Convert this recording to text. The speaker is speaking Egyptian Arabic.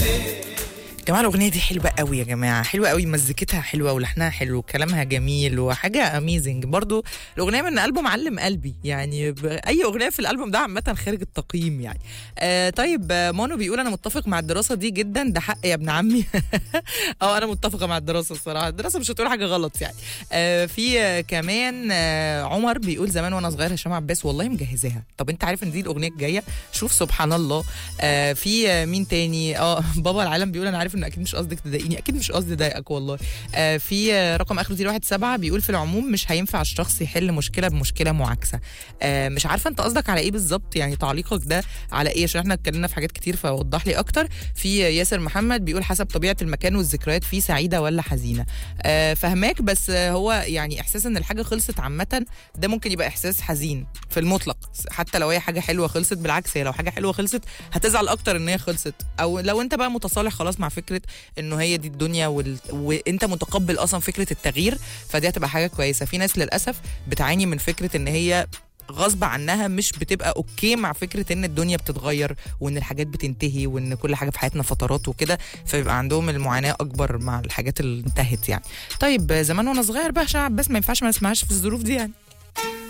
جماعة الأغنية دي حلوة قوي يا جماعة حلوة قوي مزيكتها حلوة ولحنها حلو وكلامها جميل وحاجة أميزنج برضو الأغنية من ألبوم علم قلبي يعني ب- أي أغنية في الألبوم ده عامة خارج التقييم يعني آه طيب آه، مانو بيقول أنا متفق مع الدراسة دي جدا ده حق يا ابن عمي اه أنا متفقة مع الدراسة الصراحة الدراسة مش هتقول حاجة غلط يعني آه في آه كمان آه عمر بيقول زمان وأنا صغير هشام عباس والله مجهزاها طب أنت عارف إن دي الأغنية الجاية شوف سبحان الله آه في آه مين تاني اه بابا العالم بيقول انا عارف ان اكيد مش قصدك تضايقني اكيد مش قصدي اضايقك والله آه في آه رقم اخره 017 بيقول في العموم مش هينفع الشخص يحل مشكله بمشكله معاكسه آه مش عارفه انت قصدك على ايه بالظبط يعني تعليقك ده على ايه عشان احنا اتكلمنا في حاجات كتير فوضح لي اكتر في آه ياسر محمد بيقول حسب طبيعه المكان والذكريات فيه سعيده ولا حزينه آه فهماك بس آه هو يعني احساس ان الحاجه خلصت عامه ده ممكن يبقى احساس حزين في المطلق حتى لو هي حاجه حلوه خلصت بالعكس هي لو حاجه حلوه خلصت هتزعل اكتر ان هي خلصت او لو انت بقى متصالح خلاص مع فكره انه هي دي الدنيا وال... وانت متقبل اصلا فكره التغيير فدي هتبقى حاجه كويسه في ناس للاسف بتعاني من فكره ان هي غصب عنها مش بتبقى اوكي مع فكره ان الدنيا بتتغير وان الحاجات بتنتهي وان كل حاجه في حياتنا فترات وكده فبيبقى عندهم المعاناه اكبر مع الحاجات اللي انتهت يعني طيب زمان وانا صغير بقى عشان عباس ما ينفعش ما نسمعهاش في الظروف دي يعني